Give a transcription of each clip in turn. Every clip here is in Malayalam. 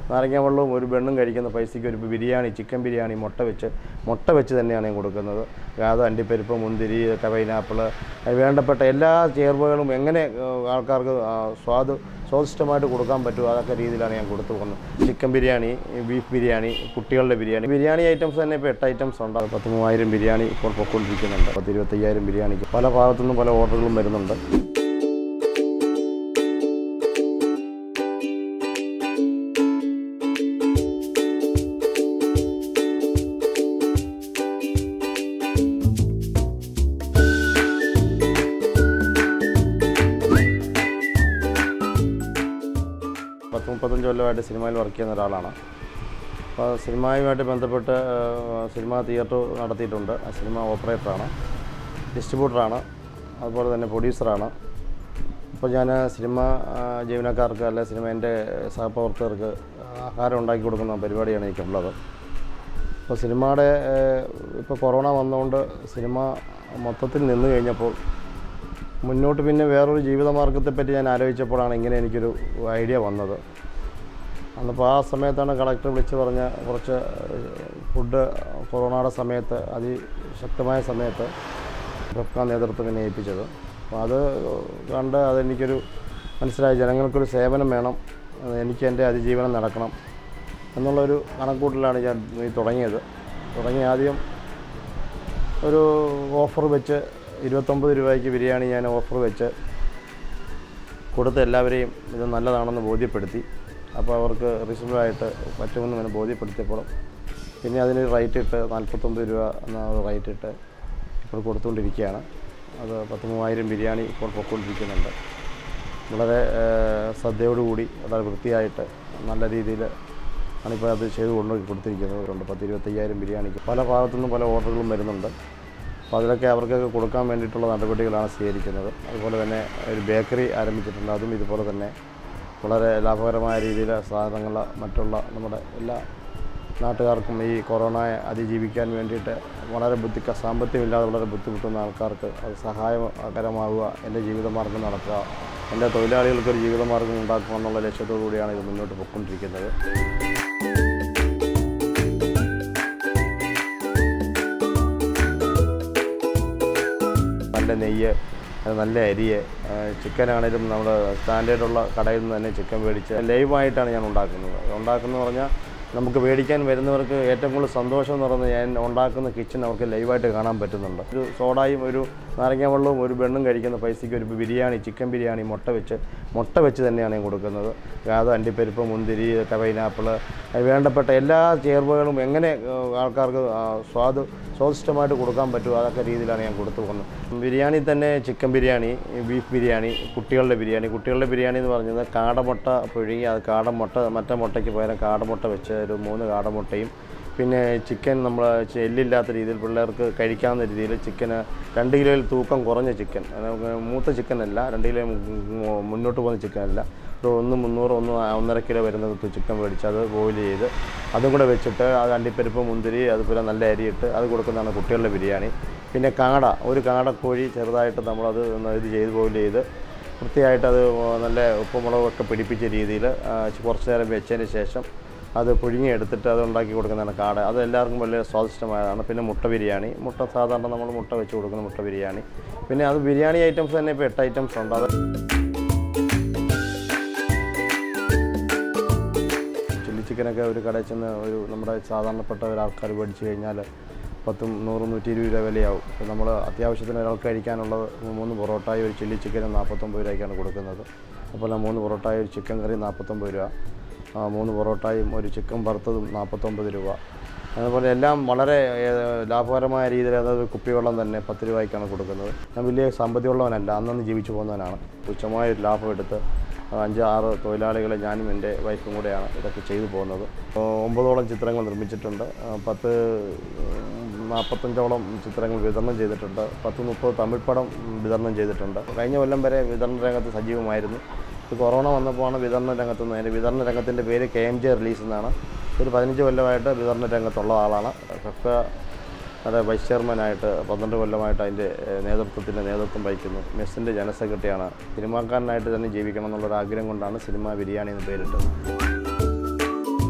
നാരങ്ങ വെള്ളവും ഒരു പെണ്ണും കഴിക്കുന്ന പൈസയ്ക്ക് ഒരു ബിരിയാണി ചിക്കൻ ബിരിയാണി മുട്ട വെച്ച് മുട്ട വെച്ച് തന്നെയാണ് ഞാൻ കൊടുക്കുന്നത് അത് അണ്ടിപ്പരിപ്പ് മുന്തിരി പൈനാപ്പിൾ വേണ്ടപ്പെട്ട എല്ലാ ചേർവകളും എങ്ങനെ ഏഹ്, ആൾക്കാർക്ക് ആ, സ്വാദ് സ്വാദിഷ്ടമായിട്ട് കൊടുക്കാൻ പറ്റുമോ അതൊക്കെ രീതിയിലാണ് ഞാൻ കൊടുത്തു പോകുന്നത് ചിക്കൻ ബിരിയാണി ബീഫ് ബിരിയാണി കുട്ടികളുടെ ബിരിയാണി ബിരിയാണി ഐറ്റംസ് തന്നെ ഇപ്പോൾ എട്ട് ഐറ്റംസ് ഉണ്ട് പത്ത് മൂവായിരം ബിരിയാണി ഇപ്പോൾ പൊയ്ക്കൊണ്ടിരിക്കുന്നുണ്ട് പത്ത് ഇരുപത്തയ്യായിരം ബിരിയാണിക്ക് പല ഭാഗത്തു നിന്നും പല ഓർഡറുകളും വരുന്നുണ്ട് പത്ത് മുപ്പത്തഞ്ച് കൊല്ലമായിട്ട് സിനിമയിൽ വർക്ക് ചെയ്യുന്ന ഒരാളാണ് അപ്പോൾ സിനിമയുമായിട്ട് ബന്ധപ്പെട്ട് ആ, സിനിമ തിയേറ്റർ നടത്തിയിട്ടുണ്ട് ആ സിനിമ ഓപ്പറേറ്ററാണ് ഡിസ്ട്രിബ്യൂട്ടറാണ് അതുപോലെ തന്നെ പ്രൊഡ്യൂസറാണ് ഇപ്പോൾ ഞാൻ സിനിമ ആ, ജീവനക്കാർക്ക് അല്ലെ സിനിമേൻ്റെ സഹപ്രവർത്തകർക്ക് ആഹാരം ഉണ്ടാക്കി കൊടുക്കുന്ന പരിപാടിയാണ് എനിക്കുള്ളത് അപ്പോൾ സിനിമയുടെ ഇപ്പോൾ കൊറോണ വന്നതുകൊണ്ട് സിനിമ മൊത്തത്തിൽ നിന്ന് കഴിഞ്ഞപ്പോൾ മുന്നോട്ട് പിന്നെ വേറൊരു ജീവിതമാർഗത്തെപ്പറ്റി ഞാൻ ആലോചിച്ചപ്പോഴാണ് ഇങ്ങനെ എനിക്കൊരു ഐഡിയ വന്നത് അന്നപ്പോൾ ആ സമയത്താണ് കളക്ടർ വിളിച്ച് പറഞ്ഞ കുറച്ച് ഫുഡ് കൊറോണയുടെ സമയത്ത് അതിശക്തമായ സമയത്ത് റഫ്ക നേതൃത്വം എന്നെ ഏൽപ്പിച്ചത് അപ്പോൾ അത് കണ്ട് അതെനിക്കൊരു മനസ്സിലായി ജനങ്ങൾക്കൊരു സേവനം വേണം അത് എനിക്ക് എൻ്റെ അതിജീവനം നടക്കണം എന്നുള്ളൊരു കണക്കൂട്ടലാണ് ഞാൻ ഈ തുടങ്ങിയത് തുടങ്ങി ആദ്യം ഒരു ഓഫർ വെച്ച് ഇരുപത്തൊമ്പത് രൂപയ്ക്ക് ബിരിയാണി ഞാൻ ഓഫർ വെച്ച് കൊടുത്ത് എല്ലാവരെയും ഇത് നല്ലതാണെന്ന് ബോധ്യപ്പെടുത്തി അപ്പോൾ അവർക്ക് റിസീവറായിട്ട് പറ്റുമെന്ന് ഇങ്ങനെ ബോധ്യപ്പെടുത്തിയപ്പോൾ പിന്നെ അതിന് റേറ്റ് ഇട്ട് നാൽപ്പത്തൊമ്പത് രൂപ എന്ന റേറ്റ് ഇട്ട് ഇപ്പോൾ കൊടുത്തുകൊണ്ടിരിക്കുകയാണ് അത് പത്ത് മൂവായിരം ബിരിയാണി ഇപ്പോൾ പൊയ്ക്കൊണ്ടിരിക്കുന്നുണ്ട് വളരെ ഏഹ്, ശ്രദ്ധയോടുകൂടി വളരെ വൃത്തിയായിട്ട് നല്ല രീതിയിൽ ആണിപ്പോൾ അത് ചെയ്ത് കൊണ്ട് കൊടുത്തിരിക്കുന്നത് പത്ത് ഇരുപത്തയ്യായിരം ബിരിയാണിക്ക് പല ഭാഗത്തു നിന്നും പല ഓർഡറുകളും വരുന്നുണ്ട് അപ്പോൾ അതിലൊക്കെ അവർക്കൊക്കെ കൊടുക്കാൻ വേണ്ടിയിട്ടുള്ള നടപടികളാണ് സ്വീകരിക്കുന്നത് അതുപോലെ തന്നെ ഒരു ബേക്കറി ആരംഭിച്ചിട്ടുണ്ട് അതും ഇതുപോലെ തന്നെ വളരെ ലാഭകരമായ രീതിയിൽ സാധനങ്ങൾ മറ്റുള്ള നമ്മുടെ എല്ലാ നാട്ടുകാർക്കും ഈ കൊറോണയെ അതിജീവിക്കാൻ വേണ്ടിയിട്ട് വളരെ ബുദ്ധി സാമ്പത്തികമില്ലാതെ വളരെ ബുദ്ധിമുട്ടുന്ന ആൾക്കാർക്ക് അത് സഹായകരമാവുക എൻ്റെ ജീവിതമാർഗം നടത്തുക എൻ്റെ തൊഴിലാളികൾക്കൊരു ജീവിതമാർഗം ഉണ്ടാക്കുക എന്നുള്ള ലക്ഷ്യത്തോടു കൂടിയാണ് ഇത് മുന്നോട്ട് പോയിക്കൊണ്ടിരിക്കുന്നത് നല്ല നെയ്യ് അത് നല്ല അരിയ് ചിക്കനാണേലും നമ്മൾ സ്റ്റാൻഡേർഡുള്ള കടയിൽ നിന്ന് തന്നെ ചിക്കൻ മേടിച്ച് ലൈവായിട്ടാണ് ഞാൻ ഉണ്ടാക്കുന്നത് ഉണ്ടാക്കുന്നത് പറഞ്ഞാൽ നമുക്ക് മേടിക്കാൻ വരുന്നവർക്ക് ഏറ്റവും കൂടുതൽ സന്തോഷം എന്ന് പറയുന്നത് ഞാൻ ഉണ്ടാക്കുന്ന കിച്ചൺ അവർക്ക് ലൈവായിട്ട് കാണാൻ പറ്റുന്നുണ്ട് ഒരു സോഡായും ഒരു നാരങ്ങ വെള്ളവും ഒരു പെണ്ണും കഴിക്കുന്ന പൈസയ്ക്ക് ഒരു ബിരിയാണി ചിക്കൻ ബിരിയാണി മുട്ട വെച്ച് മുട്ട വെച്ച് തന്നെയാണ് ഞാൻ കൊടുക്കുന്നത് അത് അണ്ടിപ്പരിപ്പ് മുന്തിരി പൈനാപ്പിൾ വേണ്ടപ്പെട്ട എല്ലാ ചേർവകളും എങ്ങനെ ഏഹ്, ആൾക്കാർക്ക് ആ, സ്വാദ് സ്വാദിഷ്ടമായിട്ട് കൊടുക്കാൻ പറ്റുമോ അതൊക്കെ രീതിയിലാണ് ഞാൻ കൊടുത്തു പോകുന്നത് ബിരിയാണി തന്നെ ചിക്കൻ ബിരിയാണി ബീഫ് ബിരിയാണി കുട്ടികളുടെ ബിരിയാണി കുട്ടികളുടെ ബിരിയാണി എന്ന് പറഞ്ഞത് കാടമുട്ട പുഴുങ്ങി അത് കാടമുട്ട മറ്റേ മുട്ടയ്ക്ക് പകരം കാടമുട്ട വെച്ച് ഒരു മൂന്ന് കാടമുട്ടയും പിന്നെ ചിക്കൻ നമ്മൾ എല്ലില്ലാത്ത രീതിയിൽ പിള്ളേർക്ക് കഴിക്കാവുന്ന രീതിയിൽ ചിക്കന് രണ്ട് കിലോയിൽ തൂക്കം കുറഞ്ഞ ചിക്കൻ അത് മൂത്ത ചിക്കൻ അല്ല രണ്ട് കിലോ മു- മുന്നോട്ട് പോകുന്ന ചിക്കൻ അല്ല ഒരു ഒന്ന് മുന്നൂറ് ഒന്ന് ഒന്നര കിലോ വരുന്ന ചിക്കൻ മേടിച്ച് അത് ബോയിൽ ചെയ്ത് അതും കൂടെ വെച്ചിട്ട് അത് അണ്ടിപ്പരിപ്പ് മുന്തിരി അതുപോലെ നല്ല അരിയിട്ട് അത് കൊടുക്കുന്നതാണ് കുട്ടികളുടെ ബിരിയാണി പിന്നെ കാട ഒരു കാടക്കോഴി ചെറുതായിട്ട് നമ്മളത് ഒന്ന് ഇത് ചെയ്ത് ബോയിൽ ചെയ്ത് വൃത്തിയായിട്ട് അത് നല്ല ഉപ്പുമുളകൊക്കെ പിടിപ്പിച്ച രീതിയിൽ കുറച്ച് നേരം വെച്ചതിന് ശേഷം അത് പുഴുങ്ങിയെടുത്തിട്ട് അത് ഉണ്ടാക്കി കൊടുക്കുന്നതാണ് കാട അത് എല്ലാവർക്കും വലിയ സ്വാദിഷ്ടമായതാണ് പിന്നെ മുട്ട ബിരിയാണി മുട്ട സാധാരണ നമ്മൾ മുട്ട വെച്ച് കൊടുക്കുന്ന മുട്ട ബിരിയാണി പിന്നെ അത് ബിരിയാണി ഐറ്റംസ് തന്നെ ഇപ്പോൾ എട്ട് ഐറ്റംസ് ഉണ്ട് അത് ചില്ലി ചിക്കനൊക്കെ ഒരു കടയിൽ ചെന്ന് ഒരു നമ്മുടെ സാധാരണപ്പെട്ട ഒരാൾക്കാർ മേടിച്ച് കഴിഞ്ഞാൽ പത്തും നൂറും നൂറ്റി ഇരുപത് രൂപ വിലയാവും അപ്പോൾ നമ്മൾ അത്യാവശ്യത്തിന് ഒരാൾക്ക് കഴിക്കാനുള്ളത് മൂന്ന് പൊറോട്ടയും ഒരു ചില്ലി ചിക്കനും നാൽപ്പത്തൊമ്പത് രൂപയ്ക്കാണ് കൊടുക്കുന്നത് അതുപോലെ മൂന്ന് പൊറോട്ടയും ഒരു ചിക്കൻ കറി നാൽപ്പത്തൊമ്പത് രൂപ ആ, മൂന്ന് പൊറോട്ടയും ഒരു ചിക്കൻ വറുത്തതും നാൽപ്പത്തൊമ്പത് രൂപ അതുപോലെ എല്ലാം വളരെ ഏഹ്, ലാഭകരമായ രീതിയിൽ അതായത് കുപ്പിവെള്ളം തന്നെ പത്ത് രൂപയ്ക്കാണ് കൊടുക്കുന്നത് ഞാൻ വലിയ സാമ്പത്തികമുള്ളവനല്ല അന്നന്ന് ജീവിച്ചു പോകുന്നവനാണ് തുച്ഛമായ ഒരു ലാഭം എടുത്ത് അഞ്ച് ആറ് തൊഴിലാളികളെ ഞാനും എൻ്റെ വൈഫും കൂടെയാണ് ഇതൊക്കെ ചെയ്തു പോകുന്നത് അപ്പോൾ ഒമ്പതോളം ചിത്രങ്ങൾ നിർമ്മിച്ചിട്ടുണ്ട് ആ, പത്ത് നാൽപ്പത്തഞ്ചോളം ചിത്രങ്ങൾ വിതരണം ചെയ്തിട്ടുണ്ട് പത്ത് മുപ്പത് തമിഴ് പടം വിതരണം ചെയ്തിട്ടുണ്ട് കഴിഞ്ഞ കൊല്ലം വരെ വിതരണ രംഗത്ത് സജീവമായിരുന്നു ഈ കൊറോണ വന്നപ്പോഴാണ് വിതരണ രംഗത്ത് നിന്ന് അതിൻ്റെ വിതരണ രംഗത്തിൻ്റെ പേര് കെ എം ജെ റിലീസ് എന്നാണ് ഒരു പതിനഞ്ച് കൊല്ലമായിട്ട് വിതരണ രംഗത്തുള്ള ആളാണ് ഫെഫ്ക അവിടെ വൈസ് ചെയർമാനായിട്ട് പന്ത്രണ്ട് കൊല്ലമായിട്ട് അതിൻ്റെ ഏഹ്, നേതൃത്വത്തിൻ്റെ നേതൃത്വം വഹിക്കുന്നു മെസ്സിൻ്റെ ജനറൽ സെക്രട്ടറിയാണ് സിനിമാക്കാരനായിട്ട് തന്നെ ജീവിക്കണം എന്നുള്ളൊരു ആഗ്രഹം കൊണ്ടാണ് സിനിമ ബിരിയാണി എന്ന് പേരിട്ടത്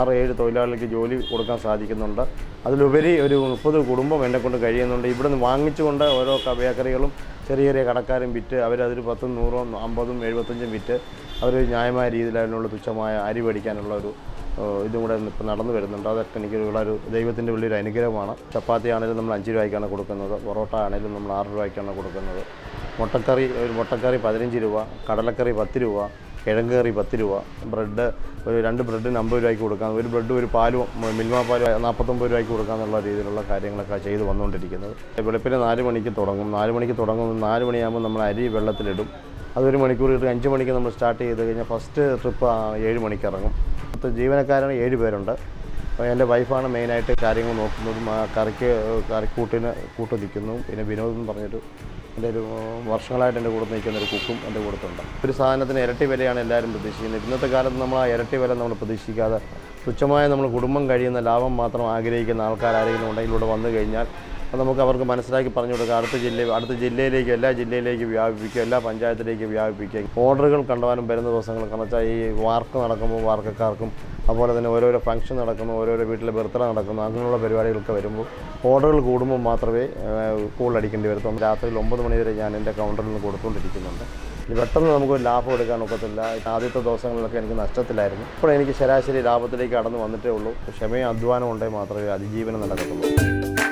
ആറ് ഏഴ് തൊഴിലാളികൾക്ക് ജോലി കൊടുക്കാൻ സാധിക്കുന്നുണ്ട് അതിലുപരി ഒരു മുപ്പത് കുടുംബം എന്നെ കൊണ്ട് കഴിയുന്നുണ്ട് ഇവിടെ നിന്ന് വാങ്ങിച്ചുകൊണ്ട് ഓരോ ക- ബേക്കറികളും ചെറിയ ചെറിയ കടക്കാരും വിറ്റ് അവരതിൽ പത്തും നൂറും അമ്പതും എഴുപത്തഞ്ചും വിറ്റ് അവർ ന്യായമായ രീതിയിൽ അതിനുള്ള തുച്ഛമായ അരി മേടിക്കാനുള്ള ഒരു ഏഹ്, ഇതും കൂടെ ഇപ്പം നടന്നു വരുന്നുണ്ട് അതൊക്കെ എനിക്ക് ഒരു ദൈവത്തിൻ്റെ വലിയൊരു അനുഗ്രഹമാണ് ചപ്പാത്തി ആണെങ്കിലും നമ്മൾ അഞ്ച് രൂപയ്ക്കാണ് കൊടുക്കുന്നത് പൊറോട്ട ആണെങ്കിലും നമ്മൾ ആറ് രൂപയ്ക്കാണ് കൊടുക്കുന്നത് മുട്ടക്കറി ഒരു മുട്ടക്കറി പതിനഞ്ച് രൂപ കടലക്കറി പത്ത് രൂപ കിഴങ്ങ് കറി പത്ത് രൂപ ബ്രെഡ് ഒരു രണ്ട് ബ്രെഡിന് അമ്പത് രൂപയ്ക്ക് കൊടുക്കാം ഒരു ബ്രെഡ് ഒരു പാലും മ- മിൽമ പാലും നാൽപ്പത്തൊമ്പത് രൂപയ്ക്ക് കൊടുക്കാന്നുള്ള രീതിയിലുള്ള കാര്യങ്ങളൊക്കെ ചെയ്ത് വന്നുകൊണ്ടിരിക്കുന്നത് വെളുപ്പിന് നാല് മണിക്ക് തുടങ്ങും നാല് മണിക്ക് തുടങ്ങും നാല് മണിയാകുമ്പോൾ നമ്മൾ അരി വെള്ളത്തിലിടും അതൊരു മണിക്കൂർ ഇട്ട് അഞ്ച് മണിക്ക് നമ്മൾ സ്റ്റാർട്ട് ചെയ്ത് കഴിഞ്ഞാൽ ഫസ്റ്റ് ട്രിപ്പ് ഏഴ് മണിക്ക് ഇറങ്ങും പത്ത് ജീവനക്കാരാണ് ഏഴ് പേരുണ്ട് അപ്പോൾ എൻ്റെ വൈഫാണ് മെയിനായിട്ട് കാര്യങ്ങൾ നോക്കുന്നതും ആ കറിക്ക് കറിക്കൂട്ടിന് കൂട്ട് നിൽക്കുന്നതും പിന്നെ വിനോദ് എന്ന് പറഞ്ഞിട്ട് എൻ്റെ ഒരു വർഷങ്ങളായിട്ട് എൻ്റെ കൂടെ നിൽക്കുന്ന ഒരു കുക്കും എൻ്റെ കൂടത്തുണ്ട് ഒരു സാധനത്തിന് ഇരട്ടി വിലയാണ് എല്ലാവരും പ്രതീക്ഷിക്കുന്നത് ഇന്നത്തെ കാലത്ത് നമ്മൾ ആ ഇരട്ടി വില നമ്മൾ പ്രതീക്ഷിക്കാതെ തുച്ഛമായ നമ്മൾ കുടുംബം കഴിയുന്ന ലാഭം മാത്രം ആഗ്രഹിക്കുന്ന ആൾക്കാർ ആരെങ്കിലും ഉണ്ടെങ്കിൽ ഇവിടെ വന്നു കഴിഞ്ഞാൽ അത് നമുക്ക് അവർക്ക് മനസ്സിലാക്കി പറഞ്ഞു കൊടുക്കുക അടുത്ത ജില്ല അടുത്ത ജില്ലയിലേക്ക് എല്ലാ ജില്ലയിലേക്ക് വ്യാപിപ്പിക്കുക എല്ലാ പഞ്ചായത്തിലേക്ക് വ്യാപിപ്പിക്കുക ഓർഡറുകൾ കണ്ടുവാനും വരുന്ന ദിവസങ്ങൾ കാരണം വെച്ചാൽ ഈ വാർക്ക് നടക്കുമ്പോൾ വാർക്കക്കാർക്കും അതുപോലെ തന്നെ ഓരോരോ ഫംഗ്ഷൻ നടക്കുന്നു ഓരോരോ വീട്ടിലെ ബർത്ത്ഡേ നടക്കുന്നു അങ്ങനെയുള്ള പരിപാടികളൊക്കെ വരുമ്പോൾ ഓർഡറുകൾ കൂടുമ്പോൾ മാത്രമേ കൂടുതൽ അടിക്കേണ്ടി വരത്തുള്ളൂ രാത്രിയിൽ ഒമ്പത് മണി വരെ ഞാൻ എൻ്റെ കൗണ്ടറിൽ നിന്ന് കൊടുത്തുകൊണ്ടിരിക്കുന്നുണ്ട് ഇനി പെട്ടെന്ന് നമുക്ക് ഒരു ലാഭം എടുക്കാൻ ഒക്കത്തില്ല ആദ്യത്തെ ദിവസങ്ങളിലൊക്കെ എനിക്ക് നഷ്ടത്തിലായിരുന്നു ഇപ്പോൾ എനിക്ക് ശരാശരി ലാഭത്തിലേക്ക് കടന്നു വന്നിട്ടേ ഉള്ളൂ ക്ഷമയും അധ്വാനം ഉണ്ടെങ്കിൽ മാത്രമേ അതിജീവനം നടക്കത്തുള്ളൂ